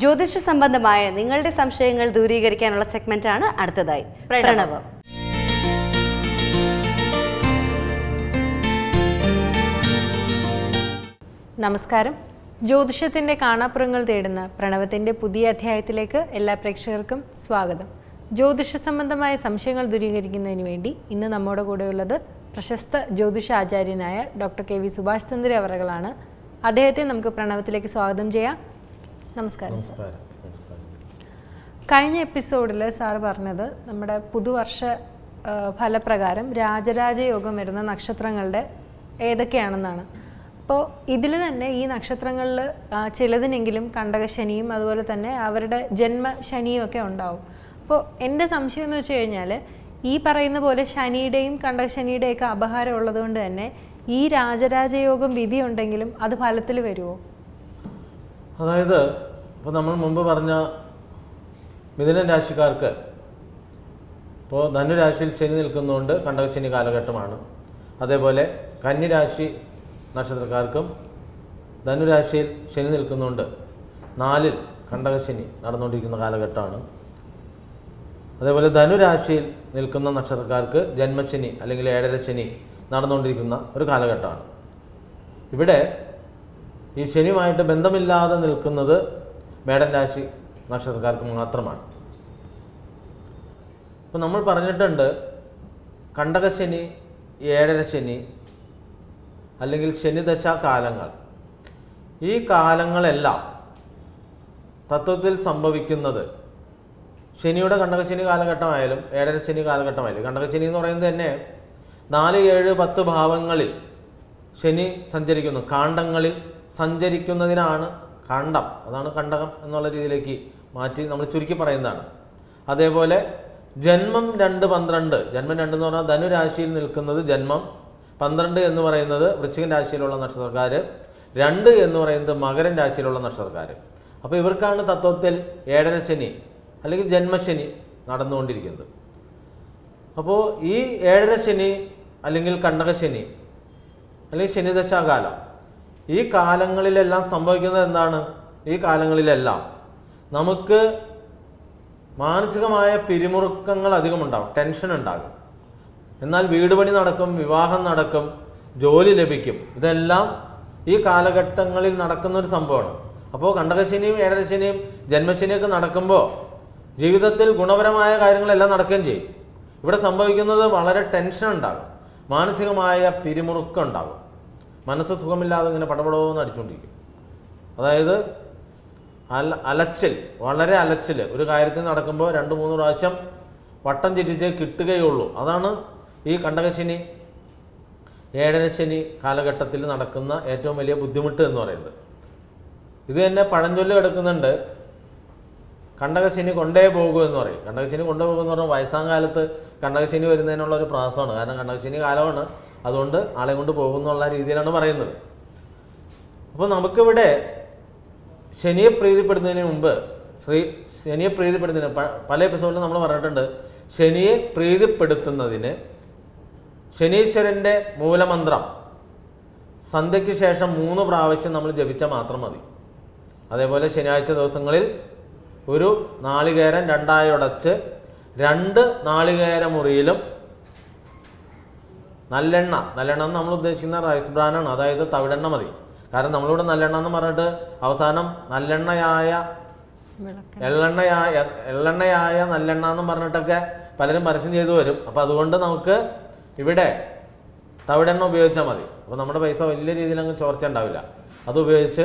ജ്യോതിഷ സംബന്ധമായ നിങ്ങളുടെ സംശയങ്ങൾ ദൂരീകരിക്കാനുള്ള സെഗ്മെന്റ് ആണ് അടുത്തതായി പ്രണവം നമസ്കാരം ജ്യോതിഷത്തിൻ്റെ കാണാപ്പുറങ്ങൾ തേടുന്ന പ്രണവത്തിൻ്റെ പുതിയ അധ്യായത്തിലേക്ക് എല്ലാ പ്രേക്ഷകർക്കും സ്വാഗതം ജ്യോതിഷ സംബന്ധമായ സംശയങ്ങൾ ദൂരീകരിക്കുന്നതിന് വേണ്ടി ഇന്ന് നമ്മുടെ കൂടെയുള്ളത് പ്രശസ്ത ജ്യോതിഷ ആചാര്യനായ doctor K V Subhash Chandra അവറുകളാണ് അദ്ദേഹത്തെ നമുക്ക് പ്രണവത്തിലേക്ക് സ്വാഗതം ചെയ്യാം നമസ്കാരം നമസ്കാരം നമസ്കാരം കഴിഞ്ഞ എപ്പിസോഡിൽ സാർ പറഞ്ഞത് നമ്മുടെ പുതുവർഷ ആ, ഫലപ്രകാരം രാജരാജയോഗം വരുന്ന നക്ഷത്രങ്ങളുടെ ഏതൊക്കെയാണെന്നാണ് അപ്പോൾ ഇതിൽ തന്നെ ഈ നക്ഷത്രങ്ങളിൽ ആ, ചിലതിനെങ്കിലും കണ്ടകശനിയും അതുപോലെ തന്നെ അവരുടെ ജന്മശനിയും ഒക്കെ ഉണ്ടാവും അപ്പോൾ എൻ്റെ സംശയം എന്ന് വെച്ച് കഴിഞ്ഞാൽ ഈ പറയുന്ന പോലെ ശനിയുടെയും കണ്ടകശനിയുടെയും ഒക്കെ അപഹാരം ഉള്ളതുകൊണ്ട് തന്നെ ഈ രാജരാജയോഗം വിധി ഉണ്ടെങ്കിലും അത് ഫലത്തിൽ വരുമോ അതായത് ഇപ്പോൾ നമ്മൾ മുമ്പ് പറഞ്ഞ മിഥുന രാശിക്കാർക്ക് ഇപ്പോൾ ധനുരാശിയിൽ ശനി നിൽക്കുന്നതുകൊണ്ട് കണ്ടകശനി കാലഘട്ടമാണ് അതേപോലെ കന്നിരാശി നക്ഷത്രക്കാർക്കും ധനുരാശിയിൽ ശനി നിൽക്കുന്നതുകൊണ്ട് നാലിൽ കണ്ടകശനി നടന്നുകൊണ്ടിരിക്കുന്ന കാലഘട്ടമാണ് അതേപോലെ ധനുരാശിയിൽ നിൽക്കുന്ന നക്ഷത്രക്കാർക്ക് ജന്മശനി അല്ലെങ്കിൽ ഏഴര ശനി നടന്നുകൊണ്ടിരിക്കുന്ന ഒരു കാലഘട്ടമാണ് ഇവിടെ ഈ ശനിയുമായിട്ട് ബന്ധമില്ലാതെ നിൽക്കുന്നത് മേടൻ രാശി നക്ഷത്രക്കാർക്ക് മാത്രമാണ് അപ്പോൾ നമ്മൾ പറഞ്ഞിട്ടുണ്ട് കണ്ടകശനി ഏഴര ശനി അല്ലെങ്കിൽ ശനിദശ കാലങ്ങൾ ഈ കാലങ്ങളെല്ലാം തത്വത്തിൽ സംഭവിക്കുന്നത് ശനിയുടെ കണ്ടകശനി കാലഘട്ടമായാലും ഏഴര ശനി കാലഘട്ടമായാലും കണ്ടകശനി എന്ന് പറയുന്നത് തന്നെ നാല് ഏഴ് പത്ത് ഭാവങ്ങളിൽ ശനി സഞ്ചരിക്കുന്നു കാണ്ഡങ്ങളിൽ സഞ്ചരിക്കുന്നതിനാണ് കാണ്ഡം അതാണ് കണ്ടകം എന്നുള്ള രീതിയിലേക്ക് മാറ്റി നമ്മൾ ചുരുക്കി പറയുന്നതാണ് അതേപോലെ ജന്മം രണ്ട് പന്ത്രണ്ട് ജന്മം രണ്ട് എന്ന് പറഞ്ഞാൽ ധനുരാശിയിൽ നിൽക്കുന്നത് ജന്മം പന്ത്രണ്ട് എന്ന് പറയുന്നത് വൃശ്ചികൻ രാശിയിലുള്ള നക്ഷത്രക്കാർ രണ്ട് എന്ന് പറയുന്നത് മകരൻ രാശിയിലുള്ള നക്ഷത്രക്കാർ അപ്പോൾ ഇവർക്കാണ് തത്വത്തിൽ ഏഴര ശനി അല്ലെങ്കിൽ ജന്മശനി നടന്നുകൊണ്ടിരിക്കുന്നത് അപ്പോൾ ഈ ഏഴര ശനി അല്ലെങ്കിൽ കണ്ടകശനി അല്ലെങ്കിൽ ശനിദശാകാലം ഈ കാലങ്ങളിലെല്ലാം സംഭവിക്കുന്നത് എന്താണ് ഈ കാലങ്ങളിലെല്ലാം നമുക്ക് മാനസികമായ പിരിമുറുക്കങ്ങൾ അധികമുണ്ടാകും ടെൻഷൻ ഉണ്ടാകും എന്നാൽ വീട് പണി നടക്കും വിവാഹം നടക്കും ജോലി ലഭിക്കും ഇതെല്ലാം ഈ കാലഘട്ടങ്ങളിൽ നടക്കുന്ന ഒരു സംഭവമാണ് അപ്പോൾ കണ്ടകശനിയും ഏഴരശനിയും ജന്മശനിയൊക്കെ നടക്കുമ്പോൾ ജീവിതത്തിൽ ഗുണപരമായ കാര്യങ്ങളെല്ലാം നടക്കുകയും ചെയ്യും ഇവിടെ സംഭവിക്കുന്നത് വളരെ ടെൻഷൻ ഉണ്ടാകും മാനസികമായ പിരിമുറുക്കം ഉണ്ടാകും മനസ്സ് സുഖമില്ലാതെ ഇങ്ങനെ പടപടോന്ന് അടിച്ചുകൊണ്ടിരിക്കും അതായത് അല അലച്ചിൽ വളരെ അലച്ചിൽ ഒരു കാര്യത്തിൽ നടക്കുമ്പോൾ രണ്ട് മൂന്ന് പ്രാവശ്യം വട്ടം ചിരിച്ചേ കിട്ടുകയുള്ളൂ അതാണ് ഈ കണ്ടകശനി ഏഴരശനി കാലഘട്ടത്തിൽ നടക്കുന്ന ഏറ്റവും വലിയ ബുദ്ധിമുട്ട് എന്ന് പറയുന്നത് ഇത് തന്നെ പഴഞ്ചൊല്ല് കിടക്കുന്നുണ്ട് കണ്ടകശനി കൊണ്ടേ പോകൂ എന്ന് പറയും കണ്ടകശനി കൊണ്ടുപോകും എന്ന് പറഞ്ഞാൽ വയസ്സാം കാലത്ത് കണ്ടകശനി വരുന്നതിനുള്ള ഒരു പ്രാസമാണ് കാരണം കണ്ടകശനി കാലമാണ് അതുകൊണ്ട് ആളെ കൊണ്ട് പോകുന്നുള്ള രീതിയിലാണ് പറയുന്നത് അപ്പോൾ നമുക്കിവിടെ ശനിയെ പ്രീതിപ്പെടുന്നതിന് മുമ്പ് ശ്രീ ശനിയെ പ്രീതിപ്പെടുന്നതിന് പ- പല എപ്പിസോഡിലും നമ്മൾ പറഞ്ഞിട്ടുണ്ട് ശനിയെ പ്രീതിപ്പെടുത്തുന്നതിന് ശനീശ്വരൻ്റെ മൂലമന്ത്രം സന്ധ്യയ്ക്ക് ശേഷം മൂന്ന് പ്രാവശ്യം നമ്മൾ ജപിച്ചാൽ മാത്രം മതി അതേപോലെ ശനിയാഴ്ച ദിവസങ്ങളിൽ ഒരു നാളികേരം രണ്ടായി ഉടച്ച് രണ്ട് നാളികേര മുറിയിലും നല്ലെണ്ണ നല്ലെണ്ണ എന്ന് നമ്മൾ ഉദ്ദേശിക്കുന്ന റൈസ് ബ്രാനാണ് അതായത് തവിടെണ്ണ മതി കാരണം നമ്മളിവിടെ നല്ലെണ്ണ എന്ന് പറഞ്ഞിട്ട് അവസാനം നല്ലെണ്ണയായ വിളക്ക് എള്ളെണ്ണയായ എള്ളെണ്ണയായ നല്ലെണ്ണ എന്ന് പറഞ്ഞിട്ടൊക്കെ പലരും പരസ്യം ചെയ്തു വരും അപ്പോൾ അതുകൊണ്ട് നമുക്ക് ഇവിടെ തവിടെണ്ണ ഉപയോഗിച്ചാൽ മതി അപ്പോൾ നമ്മുടെ പൈസ വലിയ രീതിയിൽ അങ്ങ് ചോർച്ച ഉണ്ടാവില്ല അത് ഉപയോഗിച്ച്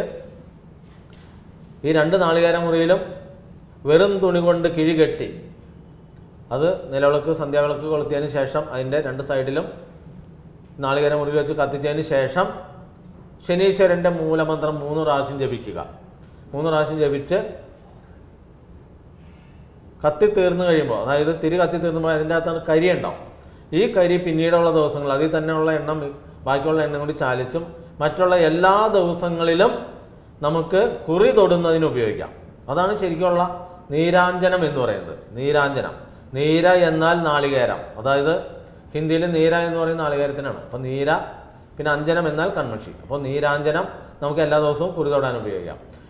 ഈ രണ്ട് നാളികേര മുറിയിലും വെറും തുണി കൊണ്ട് കിഴി കെട്ടി അത് നിലവിളക്ക് സന്ധ്യാവിളക്ക് കൊളുത്തിയതിന് ശേഷം അതിൻ്റെ രണ്ട് സൈഡിലും നാളികേര മുറിയിൽ വെച്ച് കത്തിച്ചതിന് ശേഷം ശനീശ്വരൻ്റെ മൂലമന്ത്രം മൂന്ന് പ്രാവശ്യം ജപിക്കുക മൂന്ന് പ്രാവശ്യം ജപിച്ച് കത്തി തീർന്നു കഴിയുമ്പോൾ അതായത് തിരി കത്തി തീർന്നുമ്പോൾ അതിൻ്റെ അകത്താണ് കരി ഉണ്ടാവും ഈ കരി പിന്നീടുള്ള ദിവസങ്ങൾ അതിൽ തന്നെയുള്ള എണ്ണം ബാക്കിയുള്ള എണ്ണം കൂടി ചാലിച്ചും മറ്റുള്ള എല്ലാ ദിവസങ്ങളിലും നമുക്ക് കുറി തൊടുന്നതിന് ഉപയോഗിക്കാം അതാണ് ശരിക്കുള്ള നീരാഞ്ജനം എന്ന് പറയുന്നത് നീരാഞ്ജനം നീര എന്നാൽ നാളികേരം അതായത് ഹിന്ദിയിൽ നീര എന്ന് പറയുന്ന നാളികേരത്തിനാണ് അപ്പോൾ നീര പിന്നെ അഞ്ജനം എന്നാൽ കൺമഷി അപ്പോൾ നീരാഞ്ജനം നമുക്ക് എല്ലാ ദിവസവും കുറി തൊടാൻ ഉപയോഗിക്കാം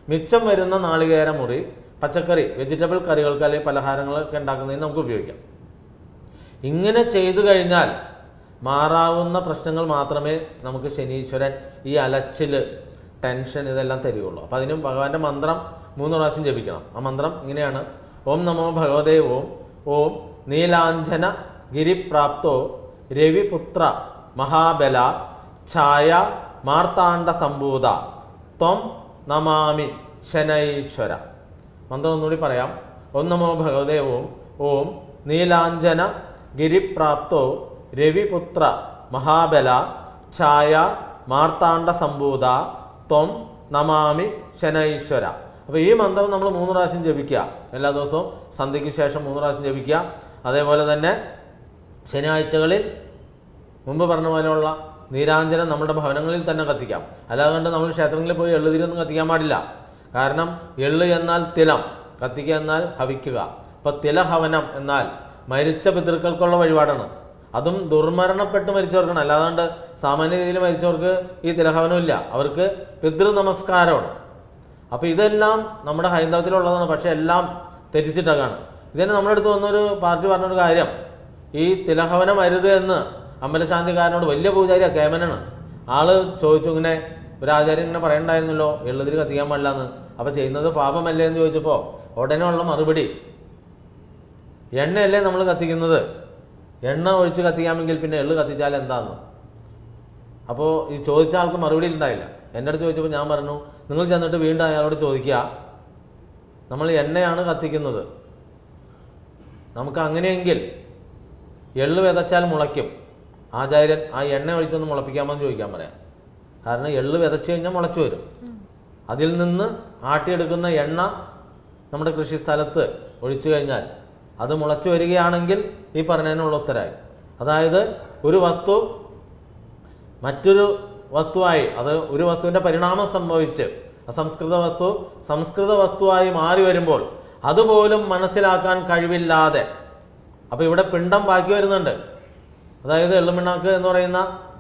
മിച്ചം വരുന്ന നാളികേര മുറി പച്ചക്കറി വെജിറ്റബിൾ കറികൾക്ക് അല്ലെങ്കിൽ പലഹാരങ്ങളൊക്കെ ഉണ്ടാക്കുന്നതിന് നമുക്ക് ഉപയോഗിക്കാം ഇങ്ങനെ ചെയ്തു കഴിഞ്ഞാൽ മാറാവുന്ന പ്രശ്നങ്ങൾ മാത്രമേ നമുക്ക് ശനീശ്വരൻ ഈ അലച്ചില് ടെൻഷൻ ഇതെല്ലാം തരികയുള്ളൂ അപ്പം അതിനും ഭഗവാന്റെ മന്ത്രം മൂന്ന് പ്രാവശ്യം ജപിക്കണം ആ മന്ത്രം ഇങ്ങനെയാണ് ഓം നമോ ഭഗവതേ ഓം ഓം നീലാഞ്ജന ഗിരിപ്രാപ്തോ രവിപുത്ര മഹാബല ഛായ മാർത്താണ്ഡ സംഭൂത ത്വം നമാമി ശനൈശ്വര മന്ത്രം ഒന്നുകൂടി പറയാം ഓം നമോ ഭഗവതേ ഓം ഓം നീലാഞ്ജന ഗിരിപ്രാപ്തോ രവിപുത്ര മഹാബല ഛായ മാർത്താണ്ഡ സംഭൂത ത്വം നമാമി ശനൈശ്വര അപ്പോൾ ഈ മന്ത്രം നമ്മൾ മൂന്ന് പ്രാവശ്യം ജപിക്കുക എല്ലാ ദിവസവും സന്ധ്യയ്ക്ക് ശേഷം മൂന്ന് പ്രാവശ്യം ജപിക്കുക അതേപോലെ തന്നെ ശനിയാഴ്ചകളിൽ മുമ്പ് പറഞ്ഞ പോലെയുള്ള നീരാഞ്ജനം നമ്മുടെ ഭവനങ്ങളിൽ തന്നെ കത്തിക്കാം അല്ലാതെ കൊണ്ട് നമ്മൾ ക്ഷേത്രങ്ങളിൽ പോയി എള്ളുതിരിയൊന്നും കത്തിക്കാൻ പാടില്ല കാരണം എള്ള് എന്നാൽ തിലം കത്തിക്കുക എന്നാൽ ഹവിക്കുക ഇപ്പൊ തിലഹവനം എന്നാൽ മരിച്ച പിതൃക്കൾക്കുള്ള വഴിപാടാണ് അതും ദുർമരണപ്പെട്ട് മരിച്ചവർക്കാണ് അല്ലാതെ സാമാന്യ രീതിയിൽ മരിച്ചവർക്ക് ഈ തിലഹവനം ഇല്ല അവർക്ക് പിതൃ നമസ്കാരമാണ് അപ്പൊ ഇതെല്ലാം നമ്മുടെ ഹൈന്ദവത്തിലുള്ളതാണ് പക്ഷെ എല്ലാം തെറ്റിച്ചിട്ടൊക്കെയാണ് ഇതിന് നമ്മുടെ അടുത്ത് വന്നൊരു പാർട്ടി പറഞ്ഞൊരു കാര്യം ഈ തിലഹവനം അരുത് എന്ന് അമ്പലശാന്തിക്കാരനോട് വലിയ പൂജാരിയാ കേമനാണ് ആള് ചോദിച്ചു ഇങ്ങനെ ഒരു ആചാര്യൻ ഇങ്ങനെ പറയണ്ടായിരുന്നല്ലോ എള്ളുതിരി കത്തിക്കാൻ പാടില്ല എന്ന് അപ്പൊ ചെയ്യുന്നത് പാപമല്ലേ എന്ന് ചോദിച്ചപ്പോ ഉടനെ ഉള്ള മറുപടി എണ്ണയല്ലേ നമ്മൾ കത്തിക്കുന്നത് എണ്ണ ഒഴിച്ച് കത്തിക്കാമെങ്കിൽ പിന്നെ എള്ള് കത്തിച്ചാൽ എന്താന്ന് അപ്പോൾ ഈ ചോദിച്ച ആൾക്ക് മറുപടി ഉണ്ടായില്ല എൻ്റെ അടുത്ത് ചോദിച്ചപ്പോൾ ഞാൻ പറഞ്ഞു നിങ്ങൾ ചെന്നിട്ട് വീണ്ടും അയാളോട് ചോദിക്കുക നമ്മൾ എണ്ണയാണ് കത്തിക്കുന്നത് നമുക്ക് അങ്ങനെയെങ്കിൽ എള്ള് വിതച്ചാൽ മുളയ്ക്കും ആചാര്യൻ ആ എണ്ണ ഒഴിച്ചൊന്ന് മുളപ്പിക്കാമോ എന്ന് ചോദിക്കാൻ പറയാം കാരണം എള്ള് വിതച്ചു കഴിഞ്ഞാൽ മുളച്ചു വരും അതിൽ നിന്ന് ആട്ടിയെടുക്കുന്ന എണ്ണ നമ്മുടെ കൃഷി സ്ഥലത്ത് ഒഴിച്ചു കഴിഞ്ഞാൽ അത് മുളച്ചു വരികയാണെങ്കിൽ ഈ പറഞ്ഞതിനുള്ള ഉത്തരമായി അതായത് ഒരു വസ്തു മറ്റൊരു വസ്തുവായി അത് ഒരു വസ്തുവിന്റെ പരിണാമം സംഭവിച്ച് അസംസ്കൃത വസ്തു സംസ്കൃത വസ്തുവായി മാറി വരുമ്പോൾ അതുപോലും മനസ്സിലാക്കാൻ കഴിവില്ലാതെ അപ്പൊ ഇവിടെ പിണ്ടം ബാക്കി വരുന്നുണ്ട് അതായത് എള്ളുമിണ്ണാക്ക് എന്ന് പറയുന്ന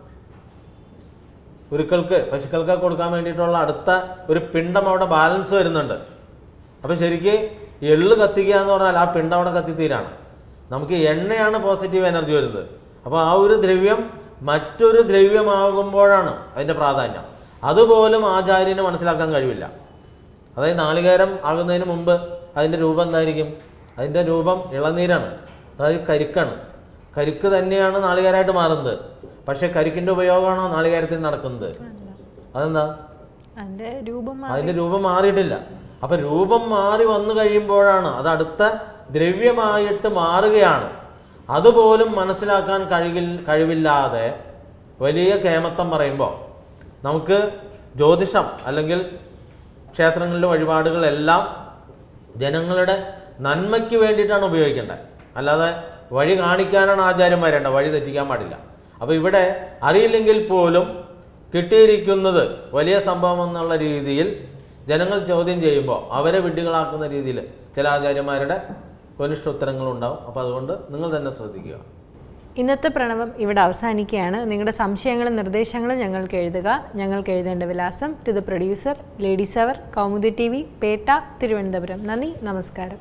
ഉരുക്കൾക്ക് പശുക്കൾക്ക് കൊടുക്കാൻ വേണ്ടിയിട്ടുള്ള അടുത്ത ഒരു പിണ്ടം അവിടെ ബാലൻസ് വരുന്നുണ്ട് അപ്പൊ ശരിക്ക് എള്ള് കത്തിക്കുക എന്ന് പറഞ്ഞാൽ ആ പിണ്ടം അവിടെ കത്തിത്തീരാണ് നമുക്ക് എണ്ണയാണ് പോസിറ്റീവ് എനർജി വരുന്നത് അപ്പോൾ ആ ഒരു ദ്രവ്യം മറ്റൊരു ദ്രവ്യമാകുമ്പോഴാണ് അതിന്റെ പ്രാധാന്യം അതുപോലും ആചാര്യന് മനസ്സിലാക്കാൻ കഴിവില്ല അതായത് നാളികേരം ആകുന്നതിന് മുമ്പ് അതിന്റെ രൂപം എന്തായിരിക്കും അതിന്റെ രൂപം ഇളനീരാണ് അതായത് കരിക്കാണ് കരിക്ക് തന്നെയാണ് നാളികേരമായിട്ട് മാറുന്നത് പക്ഷെ കരിക്കിന്റെ ഉപയോഗമാണോ നാളികേരത്തിൽ നടക്കുന്നത് അതെന്താ അതിന്റെ രൂപം മാ- അതിന്റെ രൂപം മാറിയിട്ടില്ല അപ്പൊ രൂപം മാറി വന്നു കഴിയുമ്പോഴാണ് അത് അടുത്ത ദ്രവ്യമായിട്ട് മാറുകയാണ് അതുപോലും മനസ്സിലാക്കാൻ കഴിവിൽ കഴിവില്ലാതെ വലിയ കേമത്തം പറയുമ്പോൾ നമുക്ക് ജ്യോതിഷം അല്ലെങ്കിൽ ക്ഷേത്രങ്ങളിലെ വഴിപാടുകളെല്ലാം ജനങ്ങളുടെ നന്മയ്ക്ക് വേണ്ടിയിട്ടാണ് ഉപയോഗിക്കേണ്ടത് അല്ലാതെ വഴി കാണിക്കാനാണ് ആചാര്യന്മാരേണ്ട വഴി തെറ്റിക്കാൻ പാടില്ല അപ്പോൾ ഇവിടെ അറിയില്ലെങ്കിൽ പോലും കിട്ടിയിരിക്കുന്നത് വലിയ സംഭവം എന്നുള്ള രീതിയിൽ ജനങ്ങൾ ചോദ്യം ചെയ്യുമ്പോൾ അവരെ വിഡ്ഢികളാക്കുന്ന രീതിയിൽ ചില ആചാര്യന്മാരുടെ കൊനിഷ്ഠ ഉത്തരങ്ങളുണ്ടാവും അപ്പോൾ അതുകൊണ്ട് നിങ്ങൾ തന്നെ ശ്രദ്ധിക്കുക ഇന്നത്തെ പ്രണവം ഇവിടെ അവസാനിക്കുകയാണ് നിങ്ങളുടെ സംശയങ്ങളും നിർദ്ദേശങ്ങളും ഞങ്ങൾക്ക് എഴുതുക ഞങ്ങൾക്ക് എഴുതേണ്ട വിലാസം to the producer ladies hour Kaumudi T V Petta Thiruvananthapuram നന്ദി നമസ്കാരം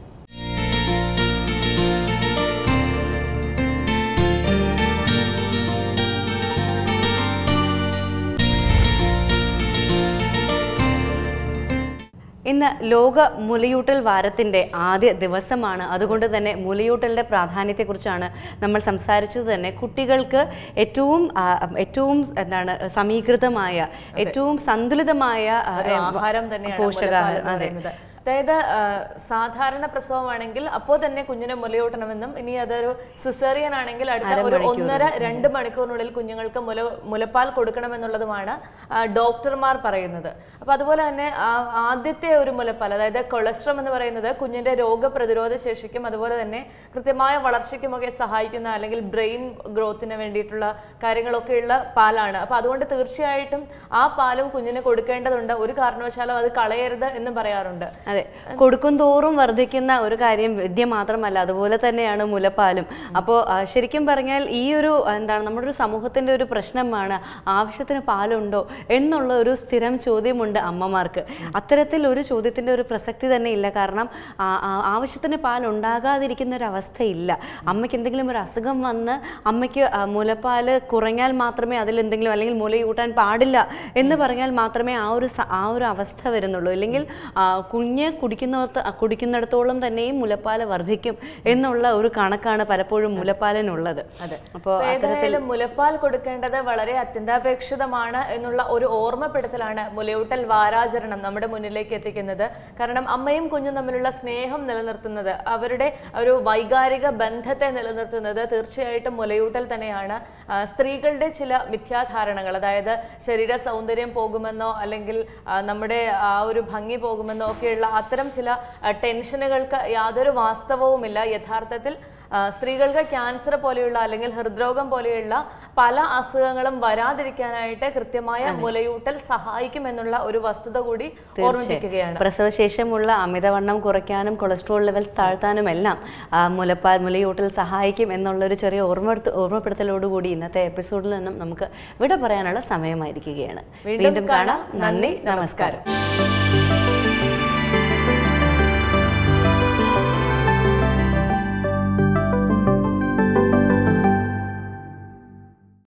ഇന്ന് ലോക മുലയൂട്ടൽ വാരത്തിൻ്റെ ആദ്യ ദിവസമാണ് അതുകൊണ്ട് തന്നെ മുലയൂട്ടലിൻ്റെ പ്രാധാന്യത്തെക്കുറിച്ചാണ് നമ്മൾ സംസാരിച്ചത് തന്നെ കുട്ടികൾക്ക് ഏറ്റവും ആ, ഏറ്റവും എന്താണ് സമീകൃതമായ ഏറ്റവും സന്തുലിതമായ ആ, ഒരു ആഹാരം തന്നെയാണ് മുലപ്പാൽ പോഷകാഹാരം എന്ന് അതെ പറയുന്നത് അതായത് ആ, സാധാരണ പ്രസവമാണെങ്കിൽ അപ്പോൾ തന്നെ കുഞ്ഞിനെ മുലയൂട്ടണമെന്നും ഇനി അതൊരു സിസേറിയൻ ആണെങ്കിൽ അടുത്ത ഒരു ഒന്നര രണ്ട് മണിക്കൂറിനുള്ളിൽ കുഞ്ഞുങ്ങൾക്ക് മുല മുലപ്പാൽ കൊടുക്കണമെന്നുള്ളതുമാണ് ആ, ഡോക്ടർമാർ പറയുന്നത് അപ്പോൾ അതുപോലെ തന്നെ ആ, ആദ്യത്തെ ഒരു മുലപ്പാൽ അതായത് കൊളസ്ട്രം എന്ന് പറയുന്നത് കുഞ്ഞിന്റെ രോഗപ്രതിരോധ ശേഷിക്കും അതുപോലെ തന്നെ കൃത്യമായ വളർച്ചയ്ക്കുമൊക്കെ സഹായിക്കുന്ന അല്ലെങ്കിൽ ബ്രെയിൻ ഗ്രോത്തിന് വേണ്ടിയിട്ടുള്ള കാര്യങ്ങളൊക്കെയുള്ള പാലാണ് അപ്പോൾ അതുകൊണ്ട് തീർച്ചയായിട്ടും ആ പാലും കുഞ്ഞിന് കൊടുക്കേണ്ടതുണ്ട് ഒരു കാരണവശാലും അത് കളയരുത് എന്നും പറയാറുണ്ട് അതെ കൊടുക്കും തോറും വർദ്ധിക്കുന്ന ഒരു കാര്യം വിദ്യ മാത്രമല്ല അതുപോലെ തന്നെയാണ് മുലപ്പാലും അപ്പോൾ ശരിക്കും പറഞ്ഞാൽ ഈ ഒരു എന്താണ് നമ്മുടെ ഒരു സമൂഹത്തിൻ്റെ ഒരു പ്രശ്നമാണ് ആവശ്യത്തിന് പാലുണ്ടോ എന്നുള്ള ഒരു സ്ഥിരം ചോദ്യമുണ്ട് അമ്മമാർക്ക് അത്തരത്തിൽ ഒരു ചോദ്യത്തിൻ്റെ ഒരു പ്രസക്തി തന്നെ ഇല്ല കാരണം ആ, ആ, ആവശ്യത്തിന് പാൽ ഉണ്ടാകാതിരിക്കുന്ന ഒരു അവസ്ഥയില്ല അമ്മയ്ക്ക് എന്തെങ്കിലും ഒരു അസുഖം വന്ന് അമ്മയ്ക്ക് ആ, മുലപ്പാല് കുറഞ്ഞാൽ മാത്രമേ അതിൽ എന്തെങ്കിലും അല്ലെങ്കിൽ മുലയൂട്ടാൻ പാടില്ല എന്ന് പറഞ്ഞാൽ മാത്രമേ ആ ഒരു സ- ആ ഒരു അവസ്ഥ വരുന്നുള്ളൂ അല്ലെങ്കിൽ ആ, കുഞ്ഞ് കുടിക്കുന്നിടത്ത് കുടിക്കുന്നിടത്തോളം തന്നെയും മുലപ്പാല് വർദ്ധിക്കും എന്നുള്ള ഒരു കണക്കാണ് പലപ്പോഴും മുലപ്പാലിനുള്ളത് അതെ അപ്പോൾ അപ്പൊ ഏതായാലും മുലപ്പാൽ കൊടുക്കേണ്ടത് വളരെ അത്യന്താപേക്ഷിതമാണ് എന്നുള്ള ഒരു ഓർമ്മപ്പെടുത്തലാണ് മുലയൂട്ടൽ വാരാചരണം നമ്മുടെ മുന്നിലേക്ക് എത്തിക്കുന്നത് കാരണം അമ്മയും കുഞ്ഞും തമ്മിലുള്ള സ്നേഹം നിലനിർത്തുന്നത് അവരുടെ ഒരു വൈകാരിക ബന്ധത്തെ നിലനിർത്തുന്നത് തീർച്ചയായിട്ടും മുലയൂട്ടൽ തന്നെയാണ് ആ, സ്ത്രീകളുടെ ചില മിഥ്യാധാരണകൾ അതായത് ശരീര സൗന്ദര്യം പോകുമെന്നോ അല്ലെങ്കിൽ ആ, നമ്മുടെ ആ ഒരു ഭംഗി പോകുമെന്നോ ഒക്കെയുള്ള അത്തരം ചില ആ, ടെൻഷനുകൾക്ക് യാതൊരു വാസ്തവവുമില്ല യഥാർത്ഥത്തിൽ ആ, സ്ത്രീകൾക്ക് ക്യാൻസർ പോലെയുള്ള അല്ലെങ്കിൽ ഹൃദ്രോഗം പോലെയുള്ള പല അസുഖങ്ങളും വരാതിരിക്കാനായിട്ട് കൃത്യമായ മുലയൂട്ടൽ സഹായിക്കും എന്നുള്ള ഒരു വസ്തുത കൂടി ഓർമ്മിപ്പിക്കുകയാണ് പ്രസവശേഷമുള്ള അമിതവണ്ണം കുറയ്ക്കാനും കൊളസ്ട്രോൾ ലെവൽസ് താഴ്ത്താനും എല്ലാം ആ, മുലപ്പാൽ മുലയൂട്ടൽ സഹായിക്കും എന്നുള്ളൊരു ചെറിയ ഓർമ്മപ്പെടുത്ത ഓർമ്മപ്പെടുത്തലോടുകൂടി ഇന്നത്തെ എപ്പിസോഡിൽ നിന്നും നമുക്ക് വിട പറയാനുള്ള സമയമായിരിക്കുകയാണ് വീണ്ടും കാണാം. നന്ദി, നമസ്കാരം.